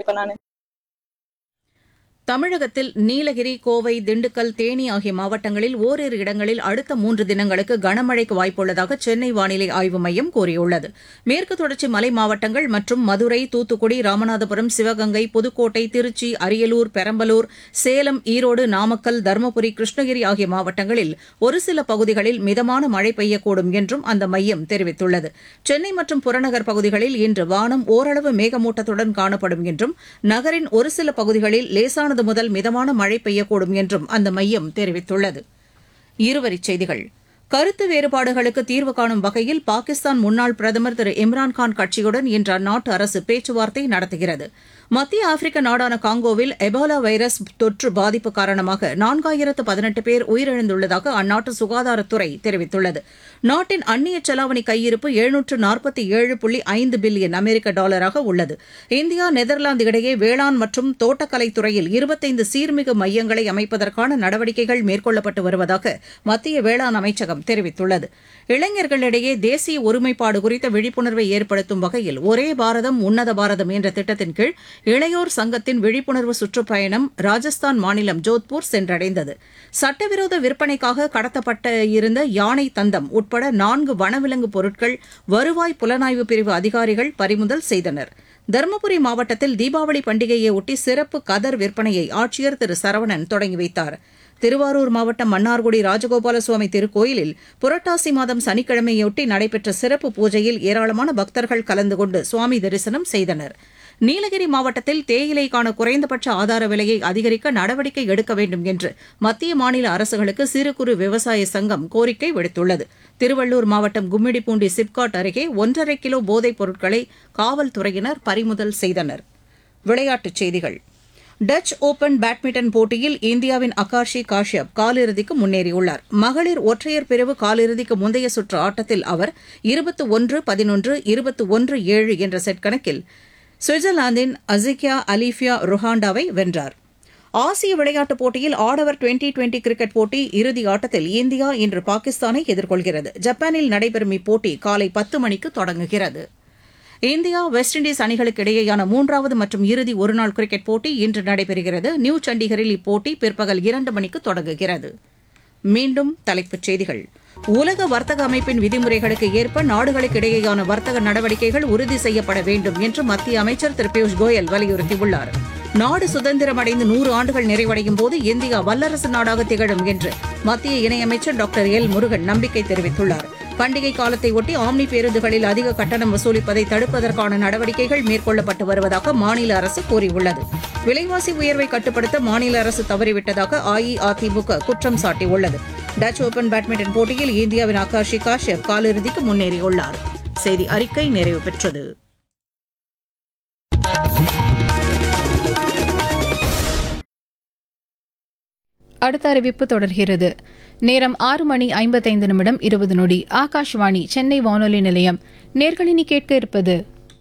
கேட்பேன் நான் தமிழகத்தில் நீலகிரி கோவை திண்டுக்கல் தேனி ஆகிய மாவட்டங்களில் ஓரிரு இடங்களில் அடுத்த மூன்று தினங்களுக்கு கனமழைக்கு வாய்ப்புள்ளதாக சென்னை வானிலை ஆய்வு மையம் கூறியுள்ளது மேற்கு தொடர்ச்சி மலை மாவட்டங்கள் மற்றும் மதுரை தூத்துக்குடி ராமநாதபுரம் சிவகங்கை புதுக்கோட்டை திருச்சி அரியலூர் பெரம்பலூர் சேலம் ஈரோடு நாமக்கல் தருமபுரி கிருஷ்ணகிரி ஆகிய மாவட்டங்களில் ஒரு சில பகுதிகளில் மிதமான மழை பெய்யக்கூடும் என்றும் அந்த மையம் தெரிவித்துள்ளது சென்னை மற்றும் புறநகர் பகுதிகளில் இன்று வானம் ஓரளவு மேகமூட்டத்துடன் காணப்படும் என்றும் நகரின் ஒரு சில பகுதிகளில் லேசானது முதல் மிதமான மழை பெய்யக்கூடும் என்றும் அந்த மையம் தெரிவித்துள்ளது இருவரிச் செய்திகள் கருத்து வேறுபாடுகளுக்கு தீர்வு காணும் வகையில் பாகிஸ்தான் முன்னாள் பிரதமர் திரு இம்ரான்கான் கட்சியுடன் இன்று அந்நாட்டு அரசு பேச்சுவார்த்தை நடத்துகிறது மத்திய ஆப்பிரிக்க நாடான காங்கோவில் எபோலா வைரஸ் தொற்று பாதிப்பு காரணமாக நான்காயிரத்து பதினெட்டு பேர் உயிரிழந்துள்ளதாக அந்நாட்டு சுகாதாரத்துறை தெரிவித்துள்ளது நாட்டின் அந்நிய செலாவணி கையிருப்பு எழுநூற்று நாற்பத்தி ஏழு புள்ளி ஐந்து பில்லியன் அமெரிக்க டாலராக உள்ளது இந்தியா நெதர்லாந்து இடையே வேளாண் மற்றும் தோட்டக்கலை துறையில் இருபத்தைந்து சீர்மிகு மையங்களை அமைப்பதற்கான நடவடிக்கைகள் மேற்கொள்ளப்பட்டு வருவதாக மத்திய வேளாண் அமைச்சகம் தெரிவித்துள்ளது இளைஞர்களிடையே தேசிய ஒருமைப்பாடு குறித்த விழிப்புணர்வை ஏற்படுத்தும் வகையில் ஒரே பாரதம் உன்னத பாரதம் என்ற திட்டத்தின் கீழ் இளையோர் சங்கத்தின் விழிப்புணர்வு சுற்றுப்பயணம் ராஜஸ்தான் மாநிலம் ஜோத்பூர் சென்றடைந்தது சட்டவிரோத விற்பனைக்காக கடத்தப்பட்ட இருந்த யானை தந்தம் உட்பட நான்கு வனவிலங்கு பொருட்கள் வருவாய் புலனாய்வு பிரிவு அதிகாரிகள் பறிமுதல் செய்தனர் தருமபுரி மாவட்டத்தில் தீபாவளி பண்டிகையை ஒட்டி சிறப்பு கதர் விற்பனையை ஆட்சியர் திரு சரவணன் தொடங்கி வைத்தார் திருவாரூர் மாவட்டம் மன்னார்குடி ராஜகோபால சுவாமி திருக்கோயிலில் புரட்டாசி மாதம் சனிக்கிழமையொட்டி நடைபெற்ற சிறப்பு பூஜையில் ஏராளமான பக்தர்கள் கலந்து கொண்டு சுவாமி தரிசனம் செய்தனர் நீலகிரி மாவட்டத்தில் தேயிலைக்கான குறைந்தபட்ச ஆதார விலையை அதிகரிக்க நடவடிக்கை எடுக்க வேண்டும் என்று மத்திய மாநில அரசுகளுக்கு சிறு குறு விவசாய சங்கம் கோரிக்கை விடுத்துள்ளது திருவள்ளூர் மாவட்டம் கும்மிடிப்பூண்டி சிப்காட் அருகே ஒன்றரை கிலோ போதைப் பொருட்களை காவல்துறையினர் பறிமுதல் செய்தனர் விளையாட்டுச் செய்திகள் டச் ஓபன் பேட்மிண்டன் போட்டியில் இந்தியாவின் அகாஷி காஷ்யப் காலிறுதிக்கு முன்னேறியுள்ளார் மகளிர் ஒற்றையர் பிரிவு காலிறுதிக்கு முந்தைய சுற்று ஆட்டத்தில் அவர் இருபத்து ஒன்று பதினொன்று இருபத்து ஒன்று ஏழு என்ற செட் கணக்கில் சுவிட்சர்லாந்தின் அசிகியா அலிஃபியா ருஹாண்டாவை வென்றார் ஆசிய விளையாட்டுப் போட்டியில் ஆடவர் டுவெண்டி டுவெண்டி கிரிக்கெட் போட்டி இறுதி ஆட்டத்தில் இந்தியா இன்று பாகிஸ்தானை எதிர்கொள்கிறது ஜப்பானில் நடைபெறும் இப்போட்டி காலை பத்து மணிக்கு தொடங்குகிறது இந்தியா வெஸ்ட் இண்டீஸ் அணிகளுக்கு இடையேயான மூன்றாவது மற்றும் இறுதி ஒருநாள் கிரிக்கெட் போட்டி இன்று நடைபெறுகிறது நியூ சண்டிகரில் இப்போட்டி பிற்பகல் இரண்டு மணிக்கு தொடங்குகிறது மீண்டும் தலைப்புச் செய்திகள் உலக வர்த்தக அமைப்பின் விதிமுறைகளுக்கு ஏற்ப நாடுகளுக்கு இடையேயான வர்த்தக நடவடிக்கைகள் உறுதி செய்யப்பட வேண்டும் என்று மத்திய அமைச்சர் திரு பியூஷ் கோயல் வலியுறுத்தியுள்ளார் நாடு சுதந்திரமடைந்து நூறு ஆண்டுகள் நிறைவடையும் போது இந்தியா வல்லரசு நாடாக திகழும் என்று மத்திய இணையமைச்சர் டாக்டர் எல் முருகன் நம்பிக்கை தெரிவித்துள்ளார் பண்டிகை காலத்தை ஒட்டி ஆம்னி பேருந்துகளில் அதிக கட்டணம் வசூலிப்பதை தடுப்பதற்கான நடவடிக்கைகள் மேற்கொள்ளப்பட்டு வருவதாக மாநில அரசு கூறியுள்ளது விலைவாசி உயர்வை கட்டுப்படுத்த மாநில அரசு தவறிவிட்டதாக அஇஅதிமுக குற்றம் சாட்டியுள்ளது டச் ஓபன் பேட்மிண்டன் போட்டியில் இந்தியாவின் ஆகாஷி காஷ்யப் காலிறுதிக்கு முன்னேறியுள்ளார் செய்தி அறிக்கை நிறைவு பெற்றது அடுத்த அறிவிப்பு தொடர்கிறது நேரம் ஆறு மணி ஐம்பத்தைந்து நிமிடம் இருபது நொடி ஆகாஷ்வாணி சென்னை வானொலி நிலையம் நேர்களினி கேட்க இருப்பது